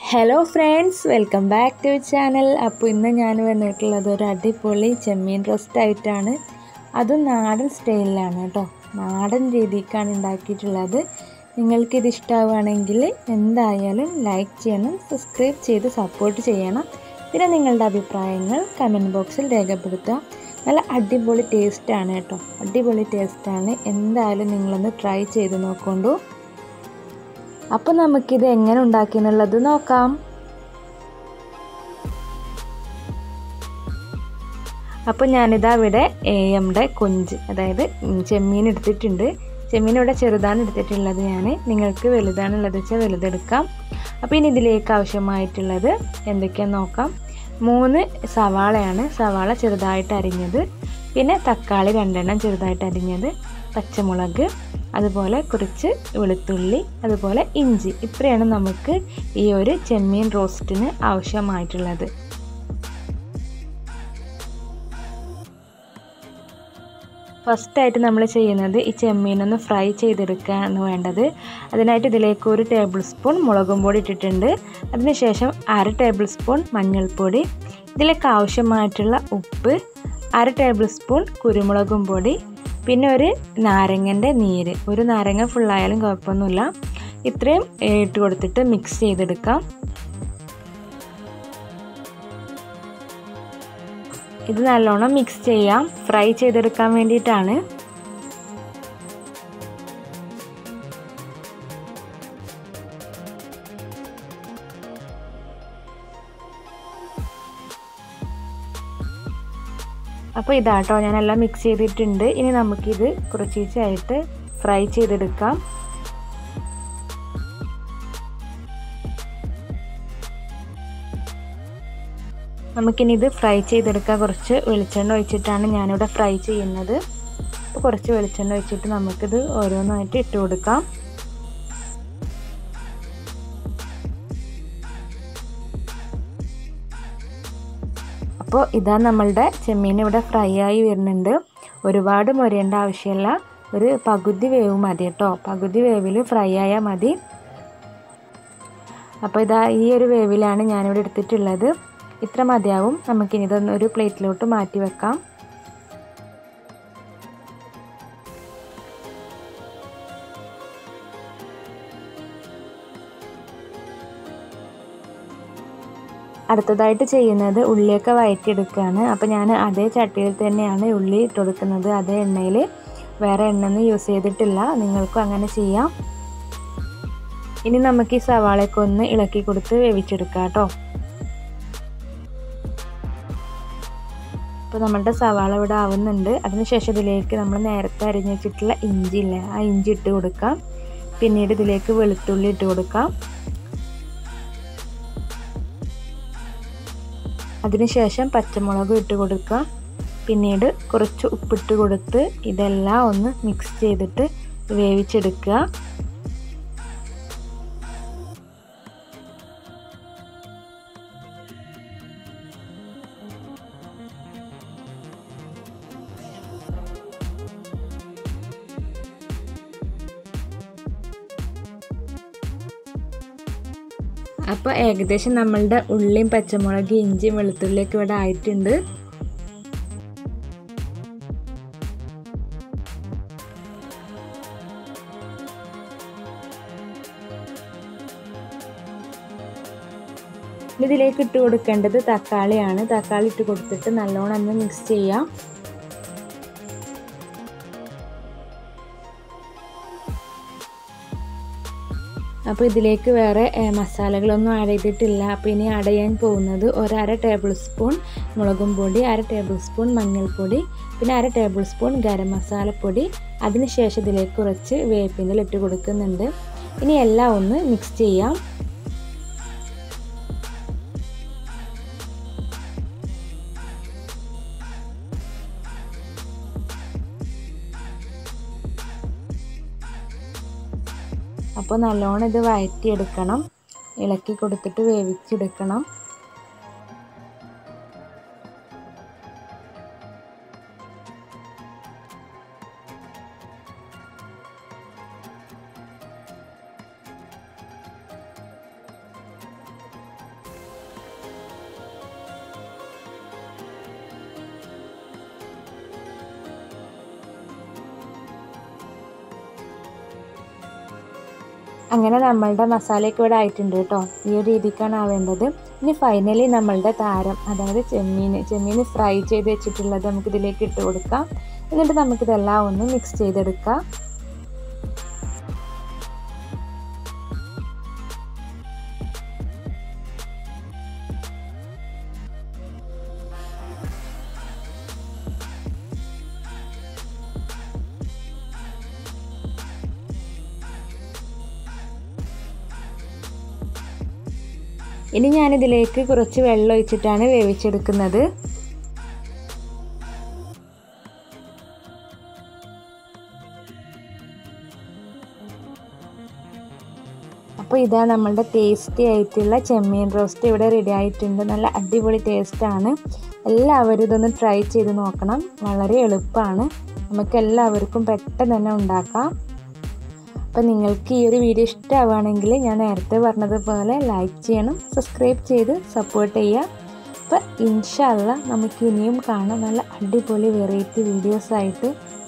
hello friends welcome back to channel അപ്പോൾ ഇന്ന് ഞാൻ വന്നിട്ടുള്ളത് ഒരു അടിപൊളി ചെമ്മീൻ റോസ്റ്റ് ആയിട്ടാണ് അതും നാടൻ സ്റ്റൈലിലാണ് കേട്ടോ നാടൻ രീതിക്കാണ് ഉണ്ടാക്കിയിട്ടുള്ളത് നിങ്ങൾക്കിത് ഇഷ്ടമാവുകയാണെങ്കിൽ എന്തായാലും ലൈക്ക് ചെയ്യണം സബ്സ്ക്രൈബ് ചെയ്ത് സപ്പോർട്ട് ചെയ്യണം പിന്നെ നിങ്ങളുടെ അഭിപ്രായങ്ങൾ കമൻറ്റ് ബോക്സിൽ രേഖപ്പെടുത്തുക നല്ല അടിപൊളി ടേസ്റ്റാണ് കേട്ടോ അടിപൊളി ടേസ്റ്റാണ് എന്തായാലും നിങ്ങളൊന്ന് ട്രൈ ചെയ്ത് നോക്കൊണ്ടു അപ്പോൾ നമുക്കിത് എങ്ങനെ ഉണ്ടാക്കിയെന്നുള്ളത് നോക്കാം അപ്പോൾ ഞാനിതാ ഇവിടെ നമ്മുടെ കൊഞ്ച് അതായത് ചെമ്മീൻ എടുത്തിട്ടുണ്ട് ചെമ്മീൻ ഇവിടെ ചെറുതാണ് എടുത്തിട്ടുള്ളത് ഞാൻ നിങ്ങൾക്ക് വലുതാണുള്ളത് വെച്ചാൽ വലുതെടുക്കാം അപ്പോൾ ഇനി ഇതിലേക്ക് ആവശ്യമായിട്ടുള്ളത് എന്തൊക്കെയാണെന്ന് നോക്കാം മൂന്ന് സവാളയാണ് സവാള ചെറുതായിട്ട് അരിഞ്ഞത് പിന്നെ തക്കാളി രണ്ടെണ്ണം ചെറുതായിട്ട് അരിഞ്ഞത് പച്ചമുളക് അതുപോലെ കുറച്ച് വെളുത്തുള്ളി അതുപോലെ ഇഞ്ചി ഇത്രയാണ് നമുക്ക് ഈ ഒരു ചെമ്മീൻ റോസ്റ്റിന് ആവശ്യമായിട്ടുള്ളത് ഫസ്റ്റായിട്ട് നമ്മൾ ചെയ്യുന്നത് ഈ ചെമ്മീനൊന്ന് ഫ്രൈ ചെയ്തെടുക്കുകയാണ് വേണ്ടത് അതിനായിട്ട് ഇതിലേക്ക് ഒരു ടേബിൾ സ്പൂൺ മുളകും പൊടി ഇട്ടിട്ടുണ്ട് അതിനുശേഷം അര ടേബിൾ സ്പൂൺ മഞ്ഞൾപ്പൊടി ഇതിലേക്ക് ആവശ്യമായിട്ടുള്ള ഉപ്പ് അര ടേബിൾ സ്പൂൺ കുരുമുളകും പൊടി പിന്നെ ഒരു നാരങ്ങൻ്റെ നീര് ഒരു നാരങ്ങ ഫുള്ളായാലും കുഴപ്പമൊന്നുമില്ല ഇത്രയും ഇട്ട് കൊടുത്തിട്ട് മിക്സ് ചെയ്തെടുക്കാം ഇത് നല്ലോണം മിക്സ് ചെയ്യാം ഫ്രൈ ചെയ്തെടുക്കാൻ വേണ്ടിയിട്ടാണ് അപ്പോൾ ഇതാട്ടോ ഞാനെല്ലാം മിക്സ് ചെയ്തിട്ടുണ്ട് ഇനി നമുക്കിത് കുറച്ചീച്ചായിട്ട് ഫ്രൈ ചെയ്തെടുക്കാം നമുക്കിനി ഇത് ഫ്രൈ ചെയ്തെടുക്കാൻ കുറച്ച് വെളിച്ചെണ്ണ ഒഴിച്ചിട്ടാണ് ഞാനിവിടെ ഫ്രൈ ചെയ്യുന്നത് അപ്പോൾ കുറച്ച് വെളിച്ചെണ്ണ ഒഴിച്ചിട്ട് നമുക്കിത് ഓരോന്നായിട്ട് ഇട്ട് കൊടുക്കാം അപ്പോൾ ഇതാ നമ്മളുടെ ചെമ്മീൻ ഇവിടെ ഫ്രൈ ആയി വരുന്നുണ്ട് ഒരുപാട് മൊരേണ്ട ആവശ്യമില്ല ഒരു പകുതി വേവ് മതി കേട്ടോ പകുതി വേവിൽ ഫ്രൈ ആയാൽ മതി അപ്പോൾ ഇതാ ഈ ഒരു വേവിലാണ് ഞാനിവിടെ എടുത്തിട്ടുള്ളത് ഇത്ര മതിയാവും നമുക്കിനി ഇതൊന്ന് ഒരു പ്ലേറ്റിലോട്ട് മാറ്റി വെക്കാം അടുത്തതായിട്ട് ചെയ്യുന്നത് ഉള്ളിയൊക്കെ വഴറ്റിയെടുക്കുകയാണ് അപ്പോൾ ഞാൻ അതേ ചട്ടിയിൽ തന്നെയാണ് ഉള്ളി ഇട്ട് കൊടുക്കുന്നത് അതേ എണ്ണയിൽ വേറെ എണ്ണയൊന്നും യൂസ് ചെയ്തിട്ടില്ല നിങ്ങൾക്കും അങ്ങനെ ചെയ്യാം ഇനി നമുക്ക് ഈ സവാളയൊക്കെ ഒന്ന് ഇളക്കി കൊടുത്ത് വേവിച്ചെടുക്കാം കേട്ടോ അപ്പോൾ നമ്മളുടെ സവാള ഇവിടെ ആവുന്നുണ്ട് അതിനുശേഷം ഇതിലേക്ക് നമ്മൾ നേരത്തെ അരിഞ്ഞു വെച്ചിട്ടുള്ള ഇഞ്ചി ഇല്ലേ ആ ഇഞ്ചി ഇട്ട് കൊടുക്കാം പിന്നീട് ഇതിലേക്ക് വെളുത്തുള്ളി ഇട്ട് കൊടുക്കാം അതിനുശേഷം പച്ചമുളക് ഇട്ട് കൊടുക്കുക പിന്നീട് കുറച്ച് ഉപ്പിട്ട് കൊടുത്ത് ഇതെല്ലാം ഒന്ന് മിക്സ് ചെയ്തിട്ട് വേവിച്ചെടുക്കുക അപ്പോൾ ഏകദേശം നമ്മളുടെ ഉള്ളിയും പച്ചമുളക് ഇഞ്ചിയും വെളുത്തുള്ളിയൊക്കെ ഇവിടെ ആയിട്ടുണ്ട് ഇതിലേക്ക് ഇട്ട് കൊടുക്കേണ്ടത് തക്കാളിയാണ് തക്കാളി ഇട്ട് കൊടുത്തിട്ട് നല്ലോണം ഒന്ന് മിക്സ് ചെയ്യാം അപ്പോൾ ഇതിലേക്ക് വേറെ മസാലകളൊന്നും ആഡ് ചെയ്തിട്ടില്ല അപ്പോൾ ഇനി ആഡ് ചെയ്യാൻ പോകുന്നത് ഒരര ടേബിൾ സ്പൂൺ മുളകും പൊടി അര ടേബിൾ സ്പൂൺ മഞ്ഞൾപ്പൊടി പിന്നെ അര ടേബിൾ സ്പൂൺ ഗരം മസാലപ്പൊടി അതിനുശേഷം ഇതിലേക്ക് കുറച്ച് വേപ്പിൻ്റെ ഇട്ട് കൊടുക്കുന്നുണ്ട് ഇനി എല്ലാം ഒന്ന് മിക്സ് ചെയ്യാം അപ്പോൾ നല്ലോണം ഇത് വഴറ്റിയെടുക്കണം ഇളക്കി കൊടുത്തിട്ട് വേവിച്ചെടുക്കണം അങ്ങനെ നമ്മളുടെ മസാലയൊക്കെ ഇവിടെ ആയിട്ടുണ്ട് കേട്ടോ ഈ ഒരു രീതിക്കാണ് ആവേണ്ടത് ഇനി ഫൈനലി നമ്മളുടെ താരം അതായത് ചെമ്മീൻ ചെമ്മീൻ ഫ്രൈ ചെയ്ത് വെച്ചിട്ടുള്ളത് നമുക്ക് ഇതിലേക്ക് ഇട്ട് കൊടുക്കാം എന്നിട്ട് നമുക്കിതെല്ലാം ഒന്ന് മിക്സ് ചെയ്തെടുക്കാം ഇനി ഞാനിതിലേക്ക് കുറച്ച് വെള്ളം ഒഴിച്ചിട്ടാണ് വേവിച്ചെടുക്കുന്നത് അപ്പോൾ ഇതാ നമ്മളുടെ ടേസ്റ്റി ആയിട്ടുള്ള ചെമ്മീൻ റോസ്റ്റ് ഇവിടെ റെഡി ആയിട്ടുണ്ട് നല്ല അടിപൊളി ടേസ്റ്റാണ് എല്ലാവരും ഇതൊന്ന് ട്രൈ ചെയ്ത് നോക്കണം വളരെ എളുപ്പമാണ് നമുക്ക് എല്ലാവർക്കും പെട്ടെന്ന് തന്നെ ഉണ്ടാക്കാം അപ്പോൾ നിങ്ങൾക്ക് ഈ ഒരു വീഡിയോ ഇഷ്ടമാവുകയാണെങ്കിൽ ഞാൻ നേരത്തെ പറഞ്ഞതുപോലെ ലൈക്ക് ചെയ്യണം സബ്സ്ക്രൈബ് ചെയ്ത് സപ്പോർട്ട് ചെയ്യുക അപ്പോൾ ഇൻഷല്ല നമുക്ക് ഇനിയും കാണാം നല്ല അടിപൊളി വെറൈറ്റി വീഡിയോസായിട്ട്